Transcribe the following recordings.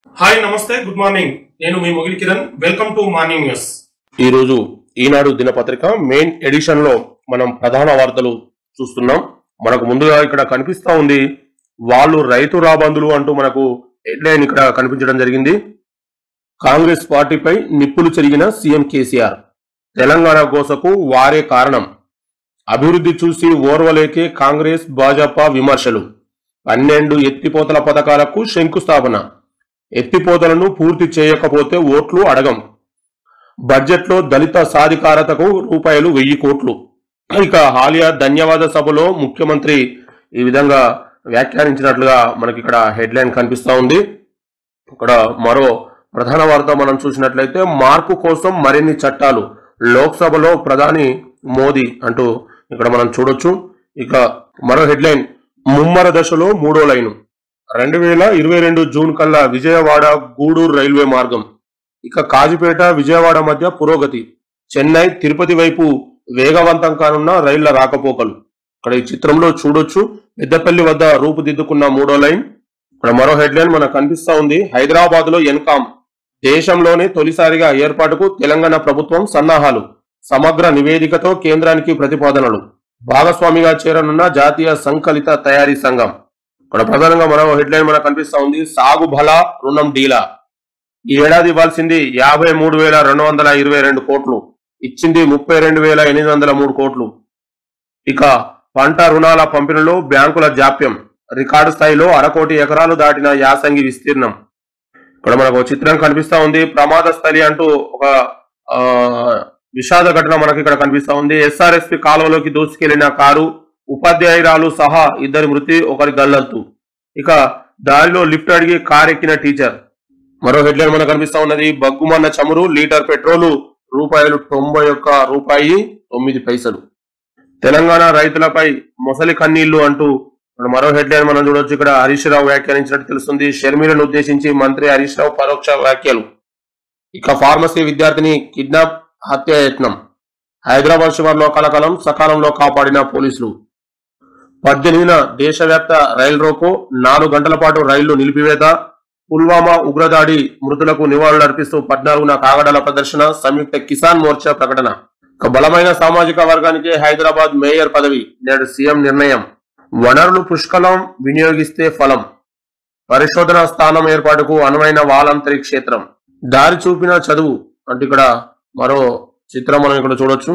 hi నమస్తే good morning నేను మీ Mogili Kiran welcome to morning news ఈ రోజు ఈనాడు దినపత్రిక మెయిన్ ఎడిషన్ లో మనం ప్రధాన వార్తలు చూస్తున్నాం మనకు ముందుగా ఇక్కడ కనిపిస్తా ఉంది వాళ్ళు రైతు రాబందులు అంటూ మనకు హెడ్లైన్ ఇక్కడ కనిపించడం జరిగింది కాంగ్రెస్ పార్టీపై నిప్పులు చెరిగిన సీఎం కేసీఆర్ తెలంగాణ కోసకు వారే కారణం అభివృద్ధి చూసి ఓర్వలేకే కాంగ్రెస్ భాజపా విమర్శలు పన్నెండు ఎత్తిపోతల పథకాలకు శంకుస్థాపన ఎత్తిపోతలను పూర్తి చేయకపోతే ఓట్లు అడగం బడ్జెట్లో దళిత సాధికారతకు రూపాయలు వెయ్యి కోట్లు ఇక హాలియా ధన్యవాద సభలో ముఖ్యమంత్రి ఈ విధంగా వ్యాఖ్యానించినట్లుగా మనకి ఇక్కడ హెడ్లైన్ కనిపిస్తా ఉంది ఇక్కడ మరో ప్రధాన వార్త మనం చూసినట్లయితే మార్పు కోసం మరిన్ని చట్టాలు లోక్సభలో ప్రధాని మోదీ అంటూ ఇక్కడ మనం చూడొచ్చు ఇక మరో హెడ్లైన్ ముమ్మర దశలో మూడో లైను రెండు వేల ఇరవై రెండు జూన్ కల్లా విజయవాడ గూడూరు రైల్వే మార్గం ఇక కాజిపేట విజయవాడ మధ్య పురోగతి చెన్నై తిరుపతి వైపు వేగవంతం కానున్న రైళ్ల రాకపోకలు ఇక్కడ ఈ చిత్రంలో చూడొచ్చు పెద్దపల్లి వద్ద రూపుదిద్దుకున్న మూడో లైన్ ఇక్కడ మరో హెడ్లైన్ మనకు కనిపిస్తా ఉంది హైదరాబాద్ లో ఎన్కామ్ దేశంలోనే తొలిసారిగా ఏర్పాటుకు తెలంగాణ ప్రభుత్వం సన్నాహాలు సమగ్ర నివేదికతో కేంద్రానికి ప్రతిపాదనలు భాగస్వామిగా చేరనున్న జాతీయ సంకలిత తయారీ సంఘం ఇక్కడ ప్రధానంగా మరో హెడ్లైన్ మనకు కనిపిస్తా ఉంది సాగు బల రుణం డీలా ఈ ఏడాది ఇవ్వాల్సింది యాభై మూడు వేల రెండు వందల ఇరవై రెండు కోట్లు ఇచ్చింది ముప్పై రెండు వేల ఎనిమిది వందల మూడు కోట్లు ఇక పంట రుణాల పంపిణీలో బ్యాంకుల జాప్యం రికార్డు స్థాయిలో అరకోటి ఎకరాలు దాటిన యాసంగి విస్తీర్ణం ఇక్కడ మనకు ఒక చిత్రం కనిపిస్తా ఉంది ప్రమాద స్థలి అంటూ ఒక ఆ, విషాద ఘటన మనకి ఇక్కడ కనిపిస్తా ఉంది ఎస్ఆర్ఎస్పి కాలువలోకి దూసుకెళ్లిన కారు ఉపాధ్యాయురాలు సహా ఇద్దరి మృతి ఒకరి గల్లంతు ఇక దారిలో లిఫ్ట్ అడిగి కార్ ఎక్కిన టీచర్ మరో హెడ్లైన్ మనకు కనిపిస్తా ఉన్నది బగ్గుమన్న చమురు లీటర్ పెట్రోలు రూపాయలు తొంభై ఒక్క రూపాయి తొమ్మిది పైసలు తెలంగాణ రైతులపై మొసలి కన్నీళ్లు అంటూ ఇక్కడ మరో హెడ్లైన్ మనం చూడొచ్చు ఇక్కడ హరీష్ రావు వ్యాఖ్యానించినట్టు తెలుస్తుంది షర్మిలను ఉద్దేశించి మంత్రి హరీష్ రావు పరోక్ష వ్యాఖ్యలు ఇక ఫార్మసీ విద్యార్థిని కిడ్నాప్ హత్యాయత్నం హైదరాబాద్ శివార్లో కలకలం సకాలంలో కాపాడిన పోలీసులు పద్దెనిమిదిన దేశవ్యాప్త రైలు రోకో నాలుగు గంటల పాటు రైళ్లు నిలిపివేత పుల్వామా ఉగ్రదాడి మృతులకు నివాళులు అర్పిస్తూ పద్నాలుగున కాగడాల ప్రదర్శన సంయుక్త కిసాన్ మోర్చా ప్రకటన ఒక బలమైన సామాజిక వర్గానికి హైదరాబాద్ మేయర్ పదవి నేడు సీఎం నిర్ణయం వనరులు పుష్కలం వినియోగిస్తే ఫలం పరిశోధన స్థానం ఏర్పాటుకు అనువైన వాలంతరి క్షేత్రం దారి చూపిన చదువు అంటే ఇక్కడ మరో చిత్రం మనం ఇక్కడ చూడొచ్చు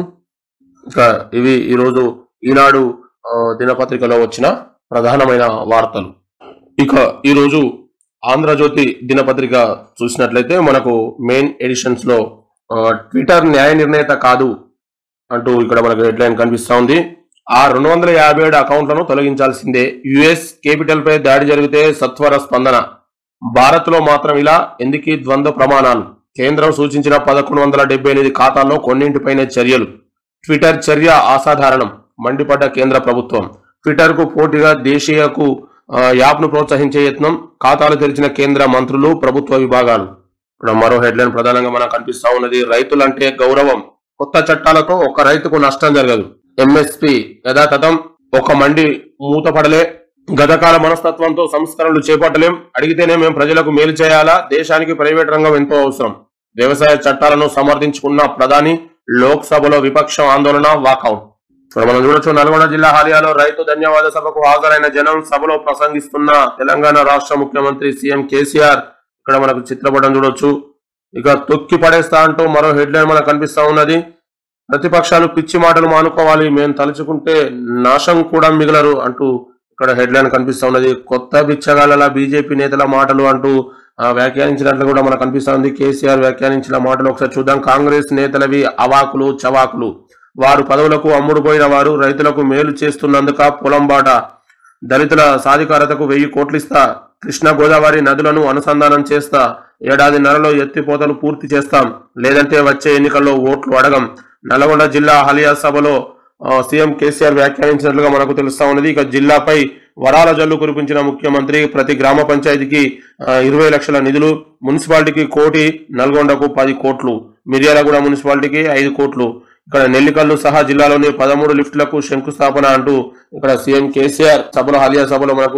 ఇక ఇవి ఈరోజు ఈనాడు ఆ, దినపత్రికలో వచ్చిన ప్రధానమైన వార్తలు ఇక ఈరోజు ఆంధ్రజ్యోతి దినపత్రిక చూసినట్లయితే మనకు మెయిన్ ఎడిషన్స్ లో ఆ, ట్విట్టర్ న్యాయ నిర్ణేత కాదు అంటూ ఇక్కడ మనకు హెడ్లైన్ కనిపిస్తా ఉంది ఆ రెండు వందల యాభై ఏడు అకౌంట్లను తొలగించాల్సిందే యుఎస్ కేపిటల్ పై దాడి జరిగితే సత్వర స్పందన భారత్ లో మాత్రం ఇలా ఎందుకీ ద్వంద్వ ప్రమాణాలు కేంద్రం సూచించిన పదకొండు వందల డెబ్బై ఎనిమిది ఖాతాల్లో కొన్నింటిపైనే చర్యలు ట్విట్టర్ చర్య అసాధారణం మండిపడ్డ కేంద్ర ప్రభుత్వం ట్విట్టర్ కు పోటీగా దేశీయకు ఆ, యాప్ ను ప్రోత్సహించే యత్నం ఖాతాలు తెరిచిన కేంద్ర మంత్రులు ప్రభుత్వ విభాగాలు ఇక్కడ మరో హెడ్లైన్ ప్రధానంగా మనకు కనిపిస్తా ఉన్నది రైతులంటే గౌరవం కొత్త చట్టాలతో ఒక రైతుకు నష్టం జరగదు ఎంఎస్పి యథాతథం ఒక మండి మూతపడలే గతకాల మనస్తత్వంతో సంస్కరణలు చేపట్టలేం అడిగితేనే మేము ప్రజలకు మేలు చేయాలా దేశానికి ప్రైవేట్ రంగం ఎంతో అవసరం వ్యవసాయ చట్టాలను సమర్థించుకున్న ప్రధాని లోక్సభలో విపక్షం ఆందోళన వాకౌట్ ఇక్కడ మనం చూడొచ్చు నల్గొండ జిల్లా హాలియాలో రైతు ధన్యవాద సభకు హాజరైన జనం సభలో ప్రసంగిస్తున్న తెలంగాణ రాష్ట్ర ముఖ్యమంత్రి సీఎం కేసీఆర్ ఇక్కడ మనకు చిత్రపటం చూడొచ్చు ఇక తొక్కి పడేస్తా అంటూ మరో హెడ్లైన్ మనకు కనిపిస్తా ఉన్నది ప్రతిపక్షాలు పిచ్చి మాటలు మానుకోవాలి మేము తలుచుకుంటే నాశం కూడా మిగలరు అంటూ ఇక్కడ హెడ్లైన్ కనిపిస్తా ఉన్నది కొత్త బిచ్చగాళ్ళ బీజేపీ నేతల మాటలు అంటూ ఆ, వ్యాఖ్యానించినట్లు కూడా మనకు కనిపిస్తా ఉంది కేసీఆర్ వ్యాఖ్యానించిన మాటలు ఒకసారి చూద్దాం కాంగ్రెస్ నేతలవి అవాకులు చవాకులు వారు పదవులకు అమ్ముడుపోయిన వారు రైతులకు మేలు చేస్తున్నందుక పొలం బాట దళితుల సాధికారతకు వెయ్యి కోట్లిస్తా కృష్ణా గోదావరి నదులను అనుసంధానం చేస్తా ఏడాదిన్నరలో ఎత్తిపోతలు పూర్తి చేస్తాం లేదంటే వచ్చే ఎన్నికల్లో ఓట్లు అడగం నల్గొండ జిల్లా హలియా సభలో ఆ, సీఎం కేసీఆర్ వ్యాఖ్యానించినట్లుగా మనకు తెలుస్తా ఉన్నది ఇక జిల్లాపై వరాల జల్లు కురిపించిన ముఖ్యమంత్రి ప్రతి గ్రామ పంచాయతీకి ఆ, ఇరవై లక్షల నిధులు మున్సిపాలిటీకి కోటి నల్గొండకు పది కోట్లు మిర్యాలగూడ మున్సిపాలిటీకి ఐదు కోట్లు ఇక్కడ నెల్లికల్లు సహా జిల్లాలోని పదమూడు లిఫ్టులకు శంకుస్థాపన అంటూ ఇక్కడ సీఎం కేసీఆర్ సభలో హలియా సభలో మనకు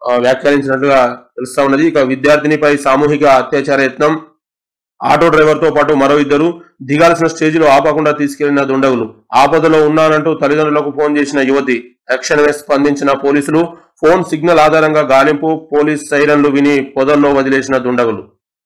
ఆ, వ్యాఖ్యానించినట్లుగా తెలుస్తా ఉన్నది ఇక విద్యార్థినిపై సామూహిక అత్యాచార యత్నం ఆటో డ్రైవర్ తో పాటు మరో ఇద్దరు దిగాల్సిన స్టేజిలో ఆపకుండా తీసుకెళ్లిన దుండగులు ఆపదలో ఉన్నానంటూ తల్లిదండ్రులకు ఫోన్ చేసిన యువతి తక్షణమే స్పందించిన పోలీసులు ఫోన్ సిగ్నల్ ఆధారంగా గాలింపు పోలీస్ సైరన్లు విని పొదల్లో వదిలేసిన దుండగులు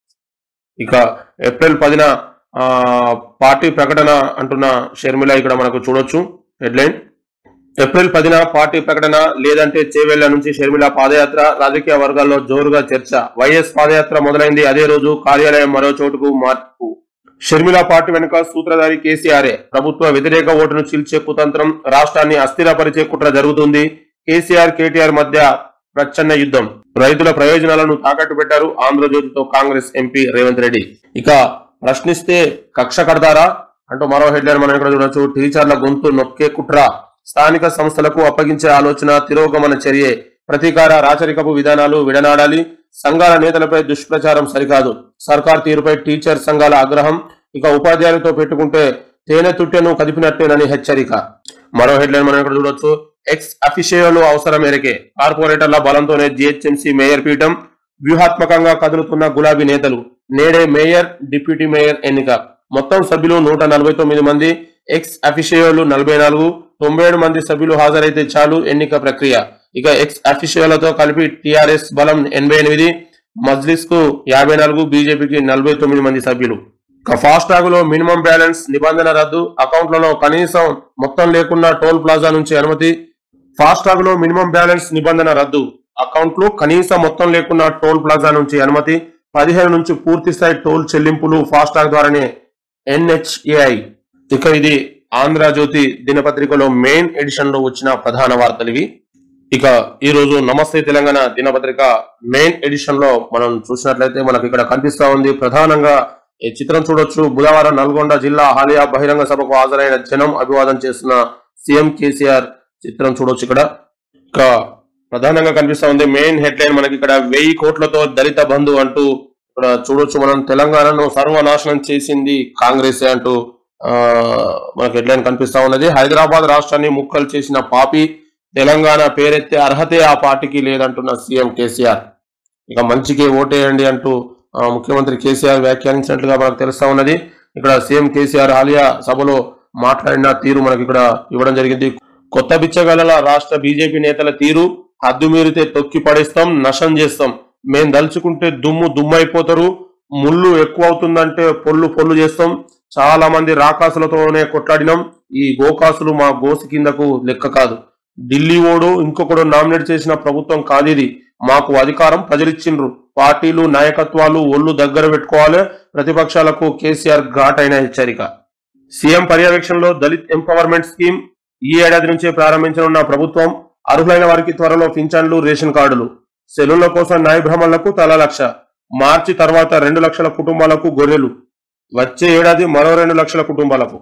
ఇక ఏప్రిల్ పదిన ఆ, పార్టీ ప్రకటన అంటున్న షర్మిల ఇక్కడ మనకు చూడొచ్చు హెడ్లైన్ ఏప్రిల్ పదిన పార్టీ ప్రకటన లేదంటే చేవెళ్ల నుంచి షర్మిల పాదయాత్ర రాజకీయ వర్గాల్లో జోరుగా చర్చ వైఎస్ పాదయాత్ర మొదలైంది అదే రోజు కార్యాలయం మరో చోటుకు మార్పు షర్మిల పార్టీ వెనుక సూత్రధారి కేసీఆర్ఏ ప్రభుత్వ వ్యతిరేక ఓటును చీల్చే కుతంత్రం రాష్ట్రాన్ని అస్థిరపరిచే కుట్ర జరుగుతుంది కేసీఆర్ కేటీఆర్ మధ్య ప్రచ్ఛన్న యుద్ధం రైతుల ప్రయోజనాలను తాకట్టు పెట్టారు ఆంధ్రజ్యోతితో కాంగ్రెస్ ఎంపీ రేవంత్ రెడ్డి ఇక ప్రశ్నిస్తే కక్ష కడతారా అంటూ మరో హెడ్లైన్ మనం ఇక్కడ చూడొచ్చు టీచర్ల గొంతు నొక్కే కుట్ర స్థానిక సంస్థలకు అప్పగించే ఆలోచన తిరోగమన చర్యే ప్రతీకార రాచరికపు విధానాలు విడనాడాలి సంఘాల నేతలపై దుష్ప్రచారం సరికాదు సర్కార్ తీరుపై టీచర్ సంఘాల ఆగ్రహం ఇక ఉపాధ్యాయులతో పెట్టుకుంటే తేనె తుట్టెను కదిపినట్టేనని హెచ్చరిక మరో హెడ్లైన్ మనం ఇక్కడ చూడొచ్చు ఎక్స్ అఫిషియలు అవసరం మేరకే కార్పొరేటర్ల బలంతోనే జిహెచ్ఎంసీ మేయర్ పీఠం వ్యూహాత్మకంగా కదులుతున్న గులాబీ నేతలు నేడే మేయర్ డిప్యూటీ మేయర్ ఎన్నిక మొత్తం సభ్యులు నూట నలభై తొమ్మిది మంది ఎక్స్ అఫిషియలు నలభై నాలుగు తొంభై ఏడు మంది సభ్యులు హాజరైతే చాలు ఎన్నిక ప్రక్రియ ఇక ఎక్స్ అఫిషియలతో కలిపి టిఆర్ఎస్ బలం ఎనభై ఎనిమిది మజ్లిస్ కు యాభై నాలుగు బీజేపీకి నలభై తొమ్మిది మంది సభ్యులు ఇక ఫాస్ట్ ట్యాగ్ లో మినిమం బ్యాలెన్స్ నిబంధన రద్దు అకౌంట్లలో కనీసం మొత్తం లేకుండా టోల్ ప్లాజా నుంచి అనుమతి ఫాస్ట్ ట్యాగ్ లో మినిమం బ్యాలెన్స్ నిబంధన రద్దు అకౌంట్లు కనీస మొత్తం లేకుండా టోల్ ప్లాజా నుంచి అనుమతి పదిహేను నుంచి పూర్తి స్థాయి టోల్ చెల్లింపులు ఫాస్ట్ ట్యాగ్ ద్వారానే ఎన్హెచ్ఏఐ ఇక ఇది ఆంధ్రజ్యోతి దినపత్రికలో మెయిన్ ఎడిషన్ లో వచ్చిన ప్రధాన వార్తలు ఇవి ఇక ఈ రోజు నమస్తే తెలంగాణ దినపత్రిక మెయిన్ ఎడిషన్ లో మనం చూసినట్లయితే మనకు ఇక్కడ కనిపిస్తా ఉంది ప్రధానంగా ఈ చిత్రం చూడొచ్చు బుధవారం నల్గొండ జిల్లా హాలియా బహిరంగ సభకు హాజరైన జనం అభివాదం చేస్తున్న సీఎం కేసీఆర్ చిత్రం చూడొచ్చు ఇక్కడ ఇక ప్రధానంగా కనిపిస్తా ఉంది మెయిన్ హెడ్లైన్ మనకి ఇక్కడ వెయ్యి కోట్లతో దళిత బంధు అంటూ ఇక్కడ చూడొచ్చు మనం తెలంగాణను సర్వనాశనం చేసింది కాంగ్రెస్ అంటూ ఆ మనకి హెడ్లైన్ కనిపిస్తా ఉన్నది హైదరాబాద్ రాష్ట్రాన్ని ముక్కలు చేసిన పాపి తెలంగాణ పేరెత్తే అర్హతే ఆ పార్టీకి లేదంటున్న సీఎం కేసీఆర్ ఇక మంచికి ఓటేయండి అంటూ ఆ, ముఖ్యమంత్రి కేసీఆర్ వ్యాఖ్యానించినట్లుగా మనకు తెలుస్తా ఉన్నది ఇక్కడ సీఎం కేసీఆర్ ఆలియా సభలో మాట్లాడిన తీరు మనకి ఇక్కడ ఇవ్వడం జరిగింది కొత్త బిచ్చగల రాష్ట్ర బీజేపీ నేతల తీరు హద్దు మీరితే తొక్కి పడేస్తాం నశం చేస్తాం మేం దలుచుకుంటే దుమ్ము దుమ్మైపోతారు ముళ్ళు ఎక్కువ అవుతుందంటే పొల్లు పొల్లు చేస్తాం చాలా మంది రాకాసులతోనే కొట్లాడినాం ఈ గోకాసులు మా గోసి కిందకు లెక్క కాదు ఢిల్లీ ఓడు ఇంకొకడు నామినేట్ చేసిన ప్రభుత్వం కాదిది మాకు అధికారం ప్రజలిచ్చిండ్రు పార్టీలు నాయకత్వాలు ఒళ్ళు దగ్గర పెట్టుకోవాలి ప్రతిపక్షాలకు కేసీఆర్ ఘాటైన హెచ్చరిక సీఎం పర్యవేక్షణలో దళిత్ ఎంపవర్మెంట్ స్కీమ్ ఈ ఏడాది నుంచే ప్రారంభించనున్న ప్రభుత్వం అర్హులైన వారికి త్వరలో పింఛన్లు రేషన్ కార్డులు సెలవుల కోసం న్యాయ భ్రమణలకు తల లక్ష మార్చి తర్వాత రెండు లక్షల కుటుంబాలకు గొర్రెలు వచ్చే ఏడాది మరో రెండు లక్షల కుటుంబాలకు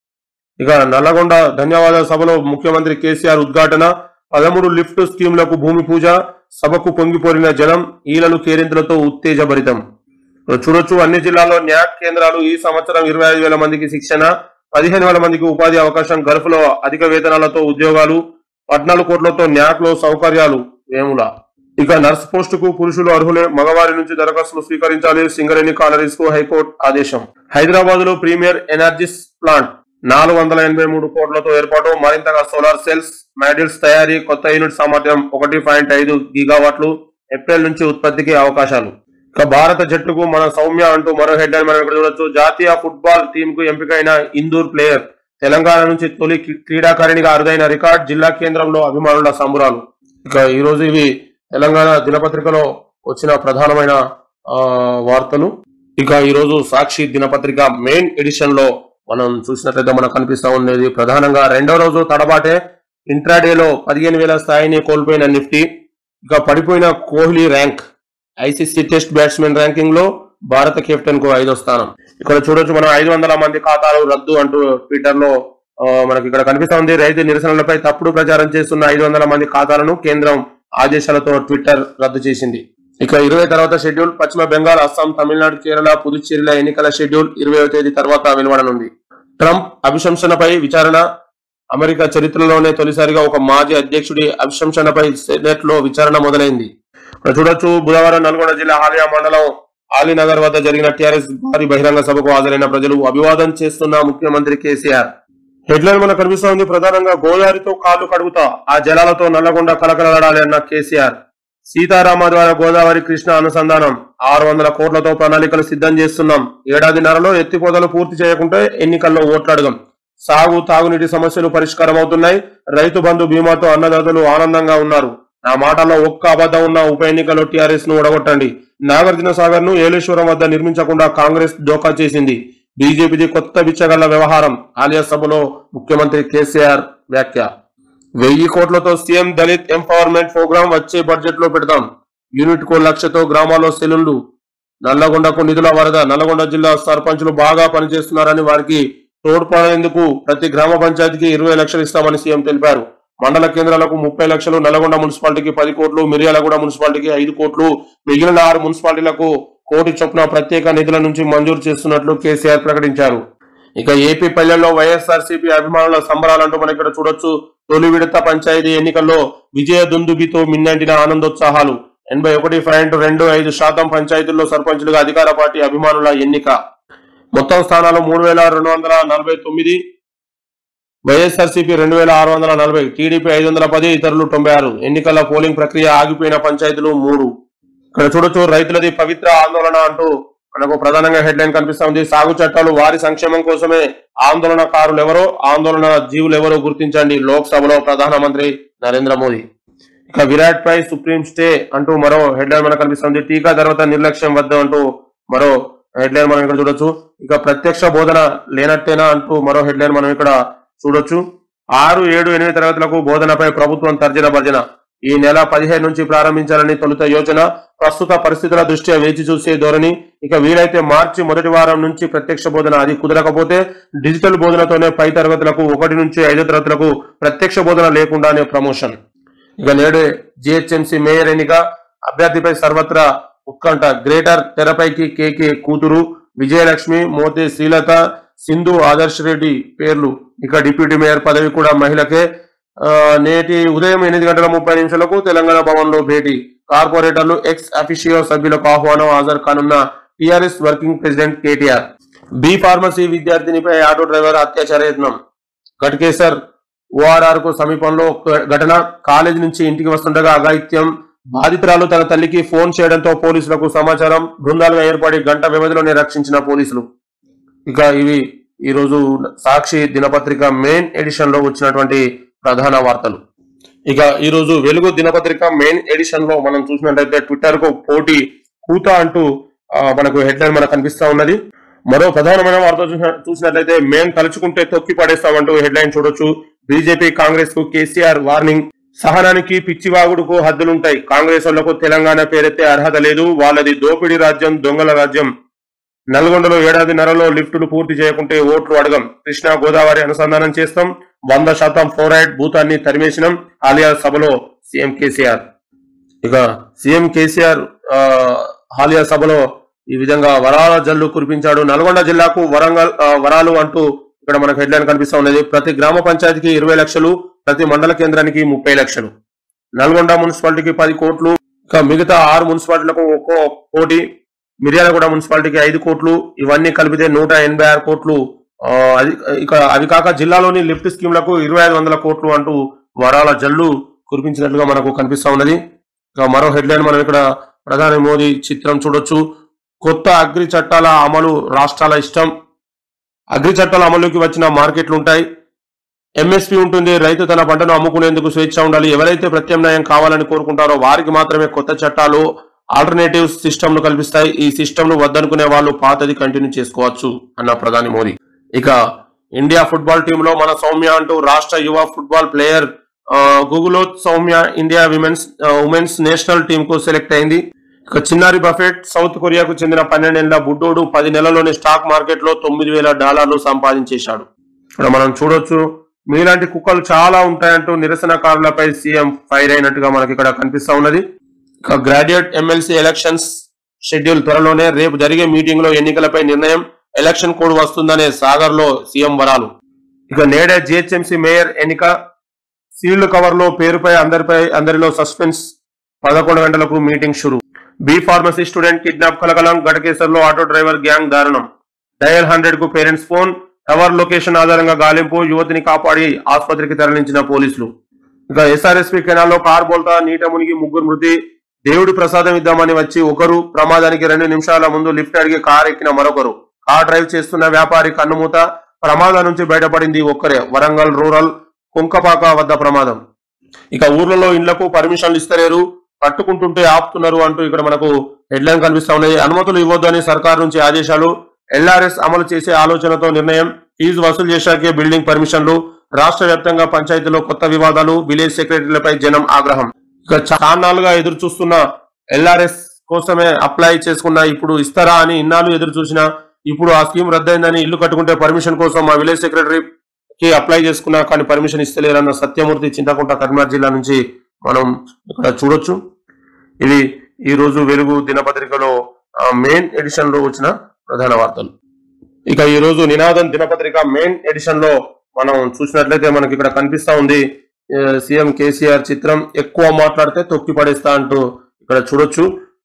ఇక నల్లగొండ ధన్యవాద సభలో ముఖ్యమంత్రి కేసీఆర్ ఉద్ఘాటన పదమూడు లిఫ్ట్ స్కీంలకు భూమి పూజ సభకు పొంగిపోరిన జనం ఈలలు కేరింతలతో ఉత్తేజభరితం ఇక్కడ చూడొచ్చు అన్ని జిల్లాల్లో న్యాక్ కేంద్రాలు ఈ సంవత్సరం ఇరవై ఐదు వేల మందికి శిక్షణ పదిహేను వేల మందికి ఉపాధి అవకాశం గల్ఫ్ లో అధిక వేతనాలతో ఉద్యోగాలు పద్నాలుగు కోట్లతో న్యాక్ లో సౌకర్యాలు వేముల ఇక నర్స్ పోస్ట్ కు పురుషులు అర్హులే మగవారి నుంచి దరఖాస్తులు స్వీకరించాలి సింగరేణి కాలరీస్ కు హైకోర్టు ఆదేశం హైదరాబాద్ లో ప్రీమియర్ ఎనర్జిస్ ప్లాంట్ నాలుగు వందల ఎనభై మూడు కోట్లతో ఏర్పాటు మరింతగా సోలార్ సెల్స్ మ్యాడిల్స్ తయారీ కొత్త యూనిట్ సామర్థ్యం ఒకటి పాయింట్ ఐదు గిగావాట్లు ఏప్రిల్ నుంచి ఉత్పత్తికి అవకాశాలు ఇక భారత జట్టుకు మన సౌమ్య అంటూ మరో హెడ్ లైన్ మనం ఇక్కడ చూడొచ్చు జాతీయ ఫుట్బాల్ టీం కు ఎంపికైన ఇందూర్ ప్లేయర్ తెలంగాణ నుంచి తొలి క్రీ- క్రీడాకారిణిగా అరుదైన రికార్డ్ జిల్లా కేంద్రంలో అభిమానుల సంబురాలు ఇక ఈ రోజు ఇవి తెలంగాణ దినపత్రికలో వచ్చిన ప్రధానమైన ఆ, వార్తలు ఇక ఈ రోజు సాక్షి దినపత్రిక మెయిన్ ఎడిషన్ లో మనం చూసినట్లయితే మనకు కనిపిస్తా ఉండేది ప్రధానంగా రెండో రోజు తడబాటే ఇంట్రాడేలో పదిహేను వేల స్థాయిని కోల్పోయిన నిఫ్టీ ఇక పడిపోయిన Kohli rank ICC test batsmen ranking లో భారత కెప్టెన్ కు ఐదో స్థానం ఇక్కడ చూడొచ్చు మనం ఐదు వందల మంది ఖాతాలు రద్దు అంటూ ట్విట్టర్ లో ఆ, మనకి ఇక్కడ కనిపిస్తా ఉంది రైతు నిరసనలపై తప్పుడు ప్రచారం చేస్తున్న ఐదు వందల మంది ఖాతాలను కేంద్రం ఆదేశాలతో ట్విట్టర్ రద్దు చేసింది ఇక ఇరవై తర్వాత షెడ్యూల్ పశ్చిమ బెంగాల్ అస్సాం తమిళనాడు కేరళ పుదుచ్చేరిల ఎన్నికల షెడ్యూల్ ఇరవై తేదీ తర్వాత వెలువడనుంది ట్రంప్ అభిశంసనపై విచారణ అమెరికా చరిత్రలోనే తొలిసారిగా ఒక మాజీ అధ్యక్షుడి అభిశంసనపై సెనెట్ లో విచారణ మొదలైంది ఇక్కడ చూడొచ్చు బుధవారం నల్గొండ జిల్లా హాలియా మండలం ఆలీనగర్ వద్ద జరిగిన టీఆర్ఎస్ భారీ బహిరంగ సభకు హాజరైన ప్రజలు అభివాదం చేస్తున్న ముఖ్యమంత్రి కేసీఆర్ హెడ్లైన్ మనకు కనిపిస్తా ఉంది ప్రధానంగా గోదావరితో కాళ్ళు కడుగుతా ఆ జలాలతో నల్లగొండ కలకలలాడాలి అన్న కేసీఆర్ సీతారామ ద్వారా గోదావరి కృష్ణ అనుసంధానం ఆరు వందల కోట్లతో ప్రణాళికలు సిద్ధం చేస్తున్నాం ఏడాదిన్నరలో ఎత్తిపోతలు పూర్తి చేయకుంటే ఎన్నికల్లో ఓట్లాడదాం సాగు తాగునీటి సమస్యలు పరిష్కారం అవుతున్నాయి రైతు బంధు బీమాతో అన్నదాతలు ఆనందంగా ఉన్నారు నా మాటల్లో ఒక్క అబద్ధం ఉన్న ఉప ఎన్నికల్లో టీఆర్ఎస్ ను ఓడగొట్టండి నాగార్జున సాగర్ ను ఏలేశ్వరం వద్ద నిర్మించకుండా కాంగ్రెస్ డోకా చేసింది బీజేపీది కొత్త బిచ్చగల్ల వ్యవహారం ఆలియా సభలో ముఖ్యమంత్రి కేసీఆర్ వ్యాఖ్య వెయ్యి కోట్లతో సీఎం దళిత్ ఎంపవర్మెంట్ ప్రోగ్రాం వచ్చే బడ్జెట్ లో పెడతాం యూనిట్ కో లక్షతో గ్రామాల్లో సెలూన్లు నల్లగొండకు నిధుల వరద నల్లగొండ జిల్లా సర్పంచులు బాగా పనిచేస్తున్నారని వారికి తోడ్పడేందుకు ప్రతి గ్రామ పంచాయతీకి ఇరవై లక్షలు ఇస్తామని సీఎం తెలిపారు మండల కేంద్రాలకు ముప్పై లక్షలు నల్గొండ మున్సిపాలిటీకి పది కోట్లు మిర్యాలగూడ మున్సిపాలిటీకి ఐదు కోట్లు మిగిలిన ఆరు మున్సిపాలిటీలకు కోటి చొప్పున ప్రత్యేక నిధుల నుంచి మంజూరు చేస్తున్నట్లు కేసీఆర్ ప్రకటించారు ఇక ఏపీ పల్లెల్లో వైఎస్ఆర్సీపీ అభిమానుల సంబరాలంటూ మనం ఇక్కడ చూడొచ్చు తొలి విడత పంచాయతీ ఎన్నికల్లో విజయ దుందుబితో మిన్నంటిన ఆనందోత్సాహాలు ఎనభై ఒకటి పాయింట్ రెండు ఐదు శాతం పంచాయతీల్లో సర్పంచులుగా అధికార పార్టీ అభిమానుల ఎన్నిక మొత్తం స్థానాలు మూడు వేల రెండు వందల నలభై తొమ్మిది వైఎస్ఆర్సీపీ రెండు వేల ఆరు వందల నలభై టీడీపీ ఐదు వందల పది ఇతరులు తొంభై ఆరు ఎన్నికల పోలింగ్ ప్రక్రియ ఆగిపోయిన పంచాయతీలు మూడు ఇక్కడ చూడొచ్చు రైతులది పవిత్ర ఆందోళన అంటూ మనకు ప్రధానంగా హెడ్లైన్ కనిపిస్తా ఉంది సాగు చట్టాలు వారి సంక్షేమం కోసమే ఆందోళనకారులు ఎవరో ఆందోళన జీవులు ఎవరో గుర్తించండి లోక్సభలో ప్రధానమంత్రి నరేంద్ర మోదీ ఇక విరాట్ పై సుప్రీం స్టే అంటూ మరో హెడ్లైన్ మనకు కనిపిస్తుంది టీకా తర్వాత నిర్లక్ష్యం వద్ద అంటూ మరో హెడ్లైన్ మనం ఇక్కడ చూడొచ్చు ఇక ప్రత్యక్ష బోధన లేనట్టేనా అంటూ మరో హెడ్లైన్ మనం ఇక్కడ చూడొచ్చు ఆరు ఏడు ఎనిమిది తరగతులకు బోధనపై ప్రభుత్వం తర్జన భర్జన ఈ నెల పదిహేను నుంచి ప్రారంభించాలని తొలుత యోచన ప్రస్తుత పరిస్థితుల దృష్ట్యా వేచి చూసే ధోరణి ఇక వీలైతే మార్చి మొదటి వారం నుంచి ప్రత్యక్ష బోధన అది కుదరకపోతే డిజిటల్ బోధనతోనే పై తరగతులకు ఒకటి నుంచి ఐదు తరగతులకు ప్రత్యక్ష బోధన లేకుండానే ప్రమోషన్ ఇక నేడు జిహెచ్ఎంసీ మేయర్ ఎన్నిక అభ్యర్థిపై సర్వత్రా ఉత్కంఠ గ్రేటర్ తెరపైకి కేకే కూతురు విజయలక్ష్మి మోతే శ్రీలత సింధు ఆదర్శ్ రెడ్డి పేర్లు ఇక డిప్యూటీ మేయర్ పదవి కూడా మహిళకే ఆ, నేటి ఉదయం ఎనిమిది గంటల ముప్పై నిమిషాలకు తెలంగాణ భవన్ లో భేటీ కార్పొరేటర్లు ఎక్స్ అఫిషియో సభ్యులకు ఆహ్వానం హాజరు కానున్న TRS working president KTR B pharmacy విద్యార్థినిపై ఆటో డ్రైవర్ అత్యాచార యత్నం ఘటకేసర్ ఓఆర్ఆర్ కు సమీపంలో ఒక ఘటన కాలేజీ నుంచి ఇంటికి వస్తుండగా అఘాయిత్యం బాధితురాలు తన తల్లికి ఫోన్ చేయడంతో పోలీసులకు సమాచారం బృందాలుగా ఏర్పడి గంట వ్యవధిలోనే రక్షించిన పోలీసులు ఇక ఇవి ఈ రోజు సాక్షి దినపత్రిక మెయిన్ ఎడిషన్ లో వచ్చినటువంటి ప్రధాన వార్తలు ఇక ఈ రోజు వెలుగు దినపత్రిక మెయిన్ ఎడిషన్ లో మనం చూసినట్లయితే ట్విట్టర్ కు పోటీ కూత అంటూ ఆ, మనకు హెడ్లైన్ మనకు కనిపిస్తా ఉన్నది మరో ప్రధానమైన వార్త చూసిన- చూసినట్లయితే మేం తలుచుకుంటే తొక్కి పడేస్తామంటూ హెడ్లైన్ చూడొచ్చు బీజేపీ కాంగ్రెస్ కు కేసీఆర్ వార్నింగ్ సహనానికి పిచ్చివాగుడుకు హద్దులుంటాయి కాంగ్రెస్ వాళ్లకు తెలంగాణ పేరెత్తే అర్హత లేదు వాళ్ళది దోపిడీ రాజ్యం దొంగల రాజ్యం నల్గొండలో ఏడాదిన్నరలో లిఫ్టులు పూర్తి చేయకుంటే ఓట్లు అడగం కృష్ణా గోదావరి అనుసంధానం చేస్తాం వంద శాతం ఫ్లోరైడ్ భూతాన్ని తరిమేసినాం ఆలియా సభలో సీఎం కేసీఆర్ ఇక సీఎం కేసీఆర్ ఆ, హాలియా సభలో ఈ విధంగా వరాల జల్లు కురిపించాడు నల్గొండ జిల్లాకు వరంగల్ ఆ, వరాలు అంటూ ఇక్కడ మనకు హెడ్లైన్ కనిపిస్తా ఉన్నది ప్రతి గ్రామ పంచాయతీకి ఇరవై లక్షలు ప్రతి మండల కేంద్రానికి ముప్పై లక్షలు నల్గొండ మున్సిపాలిటీకి పది కోట్లు ఇక మిగతా ఆరు మున్సిపాలిటీలకు ఒక్కో కోటి మిర్యాలగూడ మున్సిపాలిటీకి ఐదు కోట్లు ఇవన్నీ కలిపితే నూట ఎనభై ఆరు కోట్లు ఆ, అది ఇక అవి కాక జిల్లాలోని లిఫ్ట్ స్కీమ్లకు ఇరవై ఐదు వందల కోట్లు అంటూ వరాల జల్లు కురిపించినట్లుగా మనకు కనిపిస్తా ఉన్నది ఇక మరో హెడ్లైన్ మనం ఇక్కడ ప్రధాని మోదీ చిత్రం చూడొచ్చు కొత్త అగ్రి చట్టాల అమలు రాష్ట్రాల ఇష్టం అగ్రి చట్టాల అమలుకి వచ్చిన మార్కెట్లు ఉంటాయి ఎంఎస్పి ఉంటుంది రైతు తన పంటను అమ్ముకునేందుకు స్వేచ్ఛ ఉండాలి ఎవరైతే ప్రత్యామ్నాయం కావాలని కోరుకుంటారో వారికి మాత్రమే కొత్త చట్టాలు ఆల్టర్నేటివ్ సిస్టమ్ ను కల్పిస్తాయి ఈ సిస్టమ్ ను వద్దనుకునే వాళ్ళు పాతది కంటిన్యూ చేసుకోవచ్చు అన్న ప్రధాని మోదీ ఇక ఇండియా ఫుట్బాల్ టీంలో మన సౌమ్య అంటూ రాష్ట్ర యువ ఫుట్బాల్ ప్లేయర్ గూగులో Soumya India women's women's national team కు సెలెక్ట్ అయింది ఇక చిన్నారి బఫెట్ సౌత్ కొరియాకు చెందిన పన్నెండేళ్ల బుడ్డోడు పది నెలల్లోనే స్టాక్ మార్కెట్ లో తొమ్మిది వేల డాలర్లు సంపాదించేశాడు ఇక్కడ మనం చూడొచ్చు మీలాంటి కుక్కలు చాలా ఉంటాయంటూ నిరసనకారులపై సీఎం ఫైర్ అయినట్టుగా మనకి ఇక్కడ కనిపిస్తా ఉన్నది ఇక గ్రాడ్యుయేట్ ఎమ్మెల్సీ ఎలక్షన్స్ షెడ్యూల్ త్వరలోనే రేపు జరిగే మీటింగ్ లో ఎన్నికలపై నిర్ణయం ఎలక్షన్ కోడ్ వస్తుందనే సాగర్ లో సీఎం వరాలు ఇక నేడే జిహెచ్ఎంసీ మేయర్ ఎన్నిక సీల్డ్ కవర్ లో పేరుపై అందరిపై అందరిలో సస్పెన్స్ పదకొండు గంటలకు మీటింగ్ షురు బి ఫార్మసీ స్టూడెంట్ కిడ్నాప్ కలకలం గడకేసర్లో ఆటో డ్రైవర్ గ్యాంగ్ దారుణం డయల్ హండ్రెడ్ కు పేరెంట్స్ ఫోన్ టవర్ లొకేషన్ ఆధారంగా గాలింపు యువతిని కాపాడి ఆసుపత్రికి తరలించిన పోలీసులు ఇక ఎస్ఆర్ఎస్పీ కెనాల్లో కార్ బోల్తా నీట మునిగి ముగ్గురు మృతి దేవుడి ప్రసాదం ఇద్దామని వచ్చి ఒకరు ప్రమాదానికి రెండు నిమిషాల ముందు లిఫ్ట్ అడిగి కార్ ఎక్కిన మరొకరు కార్ డ్రైవ్ చేస్తున్న వ్యాపారి కన్నుమూత ప్రమాదం నుంచి బయటపడింది ఒక్కరే వరంగల్ రూరల్ కుంకపాక వద్ద ప్రమాదం ఇక ఊర్లలో ఇళ్లకు పర్మిషన్లు ఇస్తలేరు పట్టుకుంటుంటే ఆపుతున్నారు అంటూ ఇక్కడ మనకు హెడ్లైన్ కనిపిస్తా ఉన్నాయి అనుమతులు ఇవ్వద్దు అని సర్కార్ నుంచి ఆదేశాలు ఎల్ఆర్ఎస్ అమలు చేసే ఆలోచనతో నిర్ణయం ఫీజు వసూలు చేశాకే బిల్డింగ్ పర్మిషన్లు రాష్ట్ర వ్యాప్తంగా పంచాయతీలో కొత్త వివాదాలు విలేజ్ సెక్రటరీలపై జనం ఆగ్రహం ఇక చాన్నాళ్ళుగా ఎదురు చూస్తున్న ఎల్ఆర్ఎస్ కోసమే అప్లై చేసుకున్న ఇప్పుడు ఇస్తారా అని ఇన్నాళ్ళు ఎదురు చూసినా ఇప్పుడు ఆ స్కీమ్ రద్దయిందని ఇల్లు కట్టుకుంటే పర్మిషన్ కోసం మా విలేజ్ సెక్రటరీ కి అప్లై చేసుకున్నా కానీ పర్మిషన్ ఇస్తలేరన్న సత్యమూర్తి చింతకుంట కరీంనగర్ జిల్లా నుంచి మనం ఇక్కడ చూడొచ్చు ఇది ఈ రోజు వెలుగు దినపత్రికలో మెయిన్ ఎడిషన్ లో వచ్చిన ప్రధాన వార్తలు ఇక ఈ రోజు నినాదం దినపత్రిక మెయిన్ ఎడిషన్ లో మనం చూసినట్లయితే మనకి ఇక్కడ కనిపిస్తా ఉంది ఏ, సీఎం కేసీఆర్ చిత్రం ఎక్కువ మాట్లాడితే తొక్కి పడేస్తా అంటూ ఇక్కడ చూడొచ్చు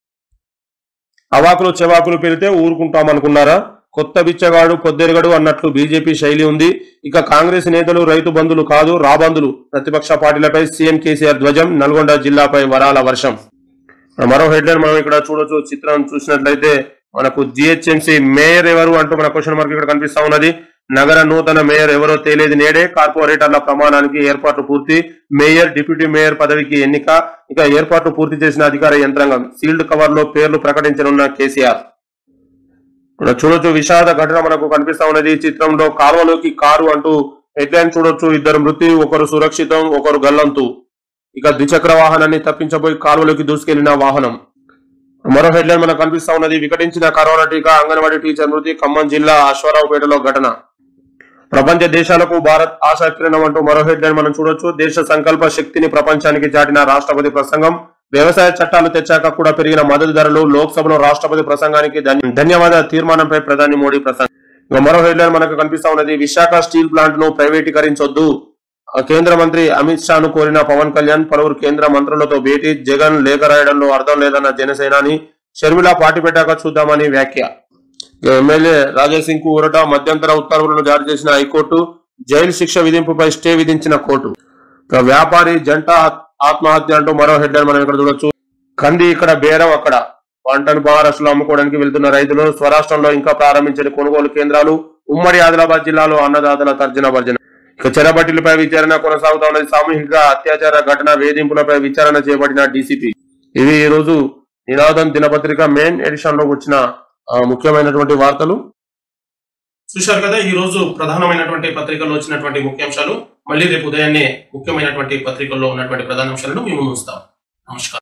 అవాకులు చెవాకులు పెరిగితే ఊరుకుంటాం అనుకున్నారా కొత్త బిచ్చగాడు పొద్దెరగడు అన్నట్లు బీజేపీ శైలి ఉంది ఇక కాంగ్రెస్ నేతలు రైతు బంధులు కాదు రాబందులు ప్రతిపక్ష పార్టీలపై సీఎం కేసీఆర్ ధ్వజం నల్గొండ జిల్లాపై వరాల వర్షం మరో హెడ్లైన్ మనం ఇక్కడ చూడొచ్చు చిత్రం చూసినట్లయితే మనకు జిహెచ్ఎంసీ మేయర్ ఎవరు అంటూ మన క్వశ్చన్ మార్క్ ఇక్కడ కనిపిస్తా ఉన్నది నగర నూతన మేయర్ ఎవరో తేలేది నేడే కార్పొరేటర్ల ప్రమాణానికి ఏర్పాట్లు పూర్తి మేయర్ డిప్యూటీ మేయర్ పదవికి ఎన్నిక ఇక ఏర్పాట్లు పూర్తి చేసిన అధికార యంత్రాంగం సీల్డ్ కవర్ లో పేర్లు ప్రకటించనున్న కేసీఆర్ ఇక్కడ చూడొచ్చు విషాద ఘటన మనకు కనిపిస్తా ఉన్నది ఈ చిత్రంలో కాలువలోకి కారు అంటూ హెడ్లైన్ చూడొచ్చు ఇద్దరు మృతి ఒకరు సురక్షితం ఒకరు గల్లంతు ఇక ద్విచక్ర వాహనాన్ని తప్పించబోయి కాలువలోకి దూసుకెళ్లిన వాహనం మరో హెడ్లైన్ మనకు కనిపిస్తా ఉన్నది వికటించిన కరోనా టీకా అంగన్వాడీ టీచర్ మృతి ఖమ్మం జిల్లా అశ్వారావుపేటలో ఘటన ప్రపంచ దేశాలకు భారత్ ఆశా కిరణం అంటూ మరో హెడ్లైన్ మనం చూడొచ్చు దేశ సంకల్ప శక్తిని ప్రపంచానికి చాటిన రాష్ట్రపతి ప్రసంగం వ్యవసాయ చట్టాలు తెచ్చాక కూడా పెరిగిన మద్దతు ధరలు లోక్సభలో రాష్ట్రపతి ప్రసంగానికి ధన్య- ధన్యవాద తీర్మానంపై ప్రధాని మోడీ ప్రసంగం ఇక మరో హెడ్లైన్ మనకు కనిపిస్తా ఉన్నది విశాఖ స్టీల్ ప్లాంట్ ను ప్రైవేటీకరించొద్దు ఆ కేంద్ర మంత్రి అమిత్ షాను కోరిన పవన్ కళ్యాణ్ పలువురు కేంద్ర మంత్రులతో భేటీ జగన్ లేఖ రాయడంలో అర్థం లేదన్న జనసేనాని షర్మిల పార్టీ పెట్టాక చూద్దామని వ్యాఖ్య ఇక ఎమ్మెల్యే రాజేష్ సింగ్ కు ఊరట మధ్యంతర ఉత్తర్వులను జారీ చేసిన హైకోర్టు జైలు శిక్ష విధింపుపై స్టే విధించిన కోర్టు ఇక వ్యాపారి జంట ఆత్- ఆత్మహత్య అంటూ మరో హెడ్లైన్ మనం ఇక్కడ చూడొచ్చు కంది ఇక్కడ బేరం అక్కడ పంటను మహారాష్ట్రలో అమ్ముకోవడానికి వెళ్తున్న రైతులు స్వరాష్ట్రంలో ఇంకా ప్రారంభించిన కొనుగోలు కేంద్రాలు ఉమ్మడి ఆదిలాబాద్ జిల్లాలో అన్నదాతల తర్జన భర్జన ఇక చెరబట్టిలపై విచారణ కొనసాగుతా ఉన్నది సామూహిక అత్యాచార ఘటన వేధింపులపై విచారణ చేపట్టిన డీసీపీ ఇవి ఈ రోజు నినాదం దినపత్రిక మెయిన్ ఎడిషన్ లో వచ్చిన ఆ, ముఖ్యమైనటువంటి వార్తలు చూశారు కదా ఈ రోజు ప్రధానమైనటువంటి పత్రికల్లో వచ్చినటువంటి ముఖ్యాంశాలు మళ్ళీ రేపు ఉదయాన్నే ముఖ్యమైనటువంటి పత్రికల్లో ఉన్నటువంటి ప్రధాన అంశాలను మేము ఉంచుతాం నమస్కారం